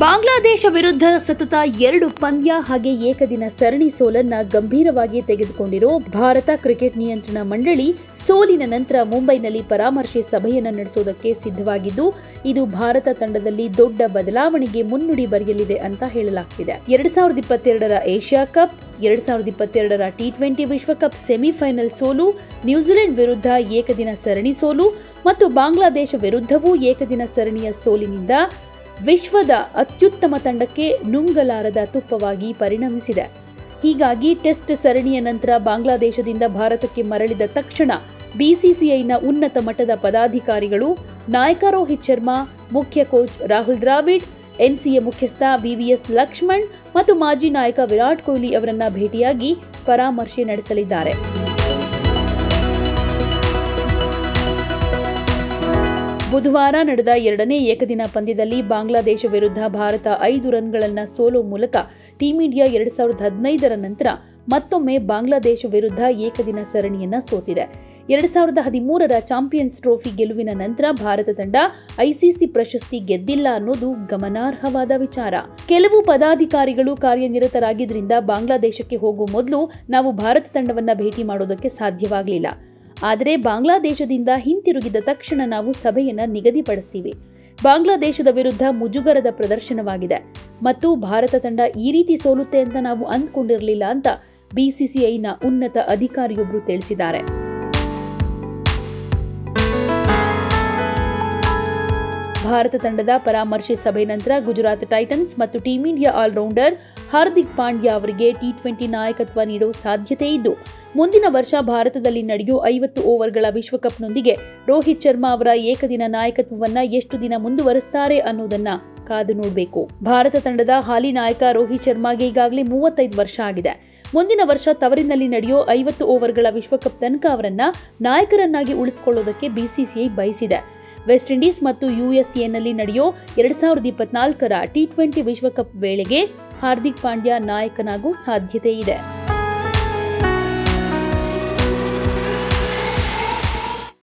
ಬಾಂಗ್ಲಾದೇಶ ವಿರುದ್ಧ ಸತತ ಎರಡು ಪಂದ್ಯ ಹಾಗೆ ಏಕದಿನ ಸರಣಿ ಸೋಲನ್ನ ಗಂಭೀರವಾಗಿ ತೆಗೆದುಕೊಂಡಿರೋ ಭಾರತ ಕ್ರಿಕೆಟ್ ನಿಯಂತ್ರಣ ಮಂಡಳಿ ಸೋಲಿನ ನಂತರ ಮುಂಬೈನಲ್ಲಿ ಪರಾಮರ್ಶೆ ಸಭೆಯನ್ನ ನಡೆಸೋದಕ್ಕೆ ಸಿದ್ಧವಾಗಿದ್ದು ಇದು ಭಾರತ ತಂಡದಲ್ಲಿ ದೊಡ್ಡ ಬದಲಾವಣೆಗೆ ಮುನ್ನುಡಿ ಬರೆಯಲಿದೆ ಅಂತ ಹೇಳಲಾಗ್ತಿದೆ ಎರಡ್ ಸಾವಿರದ ಇಪ್ಪತ್ತೆರಡರ ಏಷ್ಯಾ ಕಪ್ ಎರಡ್ ಸಾವಿರದ ಇಪ್ಪತ್ತೆರಡರ ಟಿ ಟ್ವೆಂಟಿ ವಿಶ್ವಕಪ್ ಸೆಮಿಫೈನಲ್ ಸೋಲು ನ್ಯೂಜಿಲೆಂಡ್ ವಿರುದ್ಧ ಏಕದಿನ ಸರಣಿ ಸೋಲು ಮತ್ತು ಬಾಂಗ್ಲಾದೇಶ ವಿರುದ್ಧವೂ ಏಕದಿನ ಸರಣಿಯ ಸೋಲಿನಿಂದ ವಿಶ್ವದ ಅತ್ಯುತ್ತಮ ತಂಡಕ್ಕೆ ನುಂಗಲಾರದ ತುಪ್ಪವಾಗಿ ಪರಿಣಮಿಸಿದೆ ಹೀಗಾಗಿ ಟೆಸ್ಟ್ ಸರಣಿಯ ನಂತರ ಬಾಂಗ್ಲಾದೇಶದಿಂದ ಭಾರತಕ್ಕೆ ಮರಳಿದ ತಕ್ಷಣ ಬಿಸಿಸಿಐನ ಉನ್ನತ ಮಟ್ಟದ ಪದಾಧಿಕಾರಿಗಳು ನಾಯಕ ರೋಹಿತ್ ಶರ್ಮಾ ಮುಖ್ಯ ಕೋಚ್ ರಾಹುಲ್ ದ್ರಾವಿಡ್ ಎನ್ಸಿಎ ಮುಖ್ಯಸ್ಥ ವಿವಿಎಸ್ ಲಕ್ಷ್ಮಣ್ ಮತ್ತು ಮಾಜಿ ನಾಯಕ ವಿರಾಟ್ ಕೊಹ್ಲಿ ಅವರನ್ನ ಭೇಟಿಯಾಗಿ ಪರಾಮರ್ಶೆ ನಡೆಸಲಿದ್ದಾರೆ ಬುಧವಾರ ನಡೆದ ಎರಡನೇ ಏಕದಿನ ಪಂದ್ಯದಲ್ಲಿ ಬಾಂಗ್ಲಾದೇಶ ವಿರುದ್ಧ ಭಾರತ ಐದು ರನ್ಗಳನ್ನ ಸೋಲೋ ಮೂಲಕ ಟೀಂ ಇಂಡಿಯಾ ಎರಡ್ ಸಾವಿರದ ಹದಿನೈದರ ನಂತರ ಮತ್ತೊಮ್ಮೆ ಬಾಂಗ್ಲಾದೇಶ ವಿರುದ್ಧ ಏಕದಿನ ಸರಣಿಯನ್ನ ಸೋತಿದೆ ಎರಡ್ ಸಾವಿರದ ಹದಿಮೂರರ ಚಾಂಪಿಯನ್ಸ್ ಟ್ರೋಫಿ ಗೆಲುವಿನ ನಂತರ ಭಾರತ ತಂಡ ಐಸಿಸಿ ಪ್ರಶಸ್ತಿ ಗೆದ್ದಿಲ್ಲ ಅನ್ನೋದು ಗಮನಾರ್ಹವಾದ ವಿಚಾರ ಕೆಲವು ಪದಾಧಿಕಾರಿಗಳು ಕಾರ್ಯನಿರತರಾಗಿದ್ದರಿಂದ ಬಾಂಗ್ಲಾದೇಶಕ್ಕೆ ಹೋಗುವ ಮೊದಲು ನಾವು ಭಾರತ ತಂಡವನ್ನ ಭೇಟಿ ಮಾಡೋದಕ್ಕೆ ಸಾಧ್ಯವಾಗಲಿಲ್ಲ ಆದರೆ ಬಾಂಗ್ಲಾದೇಶದಿಂದ ಹಿಂತಿರುಗಿದ ತಕ್ಷಣ ನಾವು ಸಭೆಯನ್ನ ನಿಗದಿಪಡಿಸ್ತೀವಿ ಬಾಂಗ್ಲಾದೇಶದ ವಿರುದ್ಧ ಮುಜುಗರದ ಪ್ರದರ್ಶನವಾಗಿದೆ ಮತ್ತು ಭಾರತ ತಂಡ ಈ ರೀತಿ ಸೋಲುತ್ತೆ ಅಂತ ನಾವು ಅಂದ್ಕೊಂಡಿರಲಿಲ್ಲ ಅಂತ ಬಿಸಿಸಿಐನ ಉನ್ನತ ಅಧಿಕಾರಿಯೊಬ್ಬರು ತಿಳಿಸಿದ್ದಾರೆ ಭಾರತ ತಂಡದ ಪರಾಮರ್ಶೆ ಸಭೆ ನಂತರ ಗುಜರಾತ್ ಟೈಟನ್ಸ್ ಮತ್ತು team India allrounder Hardik Pandya ಅವರಿಗೆ ಟಿ ಟ್ವೆಂಟಿ ನಾಯಕತ್ವ ನೀಡೋ ಸಾಧ್ಯತೆ ಇದ್ದು ಮುಂದಿನ ವರ್ಷ ಭಾರತದಲ್ಲಿ ನಡೆಯೋ ಐವತ್ತು ಓವರ್ಗಳ ವಿಶ್ವಕಪ್ನೊಂದಿಗೆ ರೋಹಿತ್ ಶರ್ಮಾ ಅವರ ಏಕದಿನ ನಾಯಕತ್ವವನ್ನ ಎಷ್ಟು ದಿನ ಮುಂದುವರಿಸ್ತಾರೆ ಅನ್ನೋದನ್ನ ಕಾದು ನೋಡಬೇಕು ಭಾರತ ತಂಡದ ಹಾಲಿ ನಾಯಕ ರೋಹಿತ್ ಶರ್ಮಾಗೆ ಈಗಾಗಲೇ ಮೂವತ್ತೈದು ವರ್ಷ ಆಗಿದೆ ಮುಂದಿನ ವರ್ಷ ತವರಿನಲ್ಲಿ ನಡೆಯೋ ಐವತ್ತು ಓವರ್ಗಳ ವಿಶ್ವಕಪ್ ತನಕ ಅವರನ್ನ ನಾಯಕರನ್ನಾಗಿ ಉಳಿಸಿಕೊಳ್ಳೋದಕ್ಕೆ ಬಿಸಿಸಿಐ ಬಯಸಿದೆ ವೆಸ್ಟ್ ಇಂಡೀಸ್ ಮತ್ತು ಯುಎಸ್ಎನಲ್ಲಿ ನಡೆಯೋ ಎರಡ್ ಸಾವಿರದ ಇಪ್ಪತ್ನಾಲ್ಕರ ಟಿ ಟ್ವೆಂಟಿ ವಿಶ್ವಕಪ್ ವೇಳೆಗೆ ಹಾರ್ದಿಕ್ ಪಾಂಡ್ಯ ನಾಯಕನಾಗೂ ಸಾಧ್ಯತೆ ಇದೆ